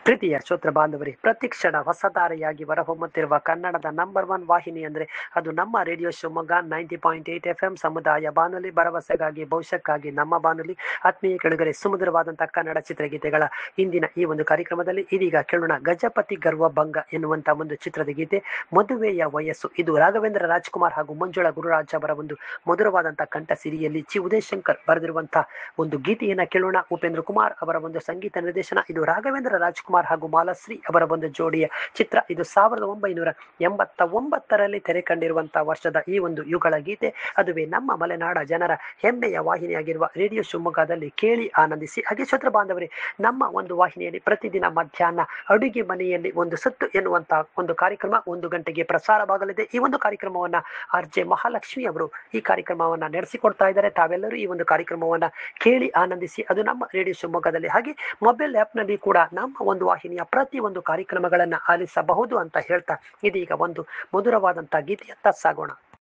ಪ್ರೀತಿಯ ಶ್ರೋತ್ರ ಬಾಂಧವರೇ ಪ್ರತಿಕ್ಷಣ ಹೊಸದಾರೆಯಾಗಿ ಹೊರಹೊಮ್ಮುತ್ತಿರುವ ಕನ್ನಡದ ನಂಬರ್ ಒನ್ ವಾಹಿನಿ ಅಂದ್ರೆ ಅದು ನಮ್ಮ radio Shivamogga ninety point eight F M ಸಮುದಾಯ ಬಾನುಲಿ ಭರವಸೆಗಾಗಿ ಭವಿಷ್ಯಕ್ಕಾಗಿ ನಮ್ಮ ಬಾನುಲಿ ಆತ್ಮೀಯ ಕೆಳಗರೆ ಸುಮಧುರವಾದಂತಹ ಕನ್ನಡ ಚಿತ್ರಗೀತೆಗಳ ಇಂದಿನ ಈ ಒಂದು ಕಾರ್ಯಕ್ರಮದಲ್ಲಿ ಇದೀಗ ಕೇಳೋಣ ಗಜಪತಿ ಗರ್ವ ಭಂಗ ಎನ್ನುವಂತಹ ಒಂದು ಚಿತ್ರದ ಗೀತೆ ಮದುವೆಯ ವಯಸ್ಸು ಇದು ರಾಘವೇಂದ್ರ ರಾಜ್ಕುಮಾರ್ ಹಾಗೂ ಮಂಜುಳಾ ಗುರುರಾಜ್ ಅವರ ಒಂದು ಮಧುರವಾದಂತಹ ಕಂಠ ಸಿರಿಯಲ್ಲಿ ಚಿ ಉದಯಶಂಕರ್ ಬರೆದಿರುವಂತಹ ಒಂದು ಗೀತೆಯನ್ನ ಕೇಳೋಣ ಉಪೇಂದ್ರ ಕುಮಾರ್ ಅವರ ಒಂದು ಸಂಗೀತ ನಿರ್ದೇಶನ ಇದು ರಾಘವೇಂದ್ರ ರಾಜ್ಕುಮಾರ್ ಹಾಗೂ ಮಾಲಶ್ರೀ ಅವರ ಒಂದು ಜೋಡಿಯ ಚಿತ್ರ ಇದು ಸಾವಿರದ ಒಂಬೈನೂರ ಎಂಬತ್ತ ಒಂಬತ್ತರಲ್ಲಿ ತೆರೆ ಕಂಡಿರುವಂತಹ ವರ್ಷದ ಈ ಒಂದು ಯುಗಳ ಗೀತೆ ಅದುವೇ ನಮ್ಮ ಮಲೆನಾಡ ಜನರ ಹೆಮ್ಮೆಯ ವಾಹಿನಿಯಾಗಿರುವ ರೇಡಿಯೋ ಶಿವಮೊಗ್ಗದಲ್ಲಿ ಕೇಳಿ ಆನಂದಿಸಿ ಹಾಗೆ ಶ್ರೋತ್ರ ಬಾಂಧವರೇ ನಮ್ಮ ಒಂದು ವಾಹಿನಿಯಲ್ಲಿ ಪ್ರತಿದಿನ ಮಧ್ಯಾಹ್ನ ಅಡುಗೆ ಮನೆಯಲ್ಲಿ ಒಂದು ಸುತ್ತು ಎನ್ನುವಂತಹ ಒಂದು ಕಾರ್ಯಕ್ರಮ ಒಂದು ಗಂಟೆಗೆ ಪ್ರಸಾರವಾಗಲಿದೆ ಈ ಒಂದು ಕಾರ್ಯಕ್ರಮವನ್ನ ಆರ್ ಜೆ ಮಹಾಲಕ್ಷ್ಮಿ ಅವರು ಈ ಕಾರ್ಯಕ್ರಮವನ್ನ ನಡೆಸಿಕೊಡ್ತಾ ಇದ್ದಾರೆ ತಾವೆಲ್ಲರೂ ಈ ಒಂದು ಕಾರ್ಯಕ್ರಮವನ್ನ ಕೇಳಿ ಆನಂದಿಸಿ ಅದು ನಮ್ಮ ರೇಡಿಯೋ ಶಿವಮೊಗ್ಗದಲ್ಲಿ ಹಾಗೆ ಮೊಬೈಲ್ ಆ್ಯಪ್ನಲ್ಲಿ ಕೂಡ ನಮ್ಮ ಒಂದು ವಾಹಿನಿಯ ಪ್ರತಿ ಒಂದು ಕಾರ್ಯಕ್ರಮಗಳನ್ನು ಆಲಿಸಬಹುದು ಅಂತ ಹೇಳ್ತಾ ಇದೀಗ ಒಂದು ಮಧುರವಾದಂತಹ ಗೀತೆಯತ್ತ ಸಾಗೋಣ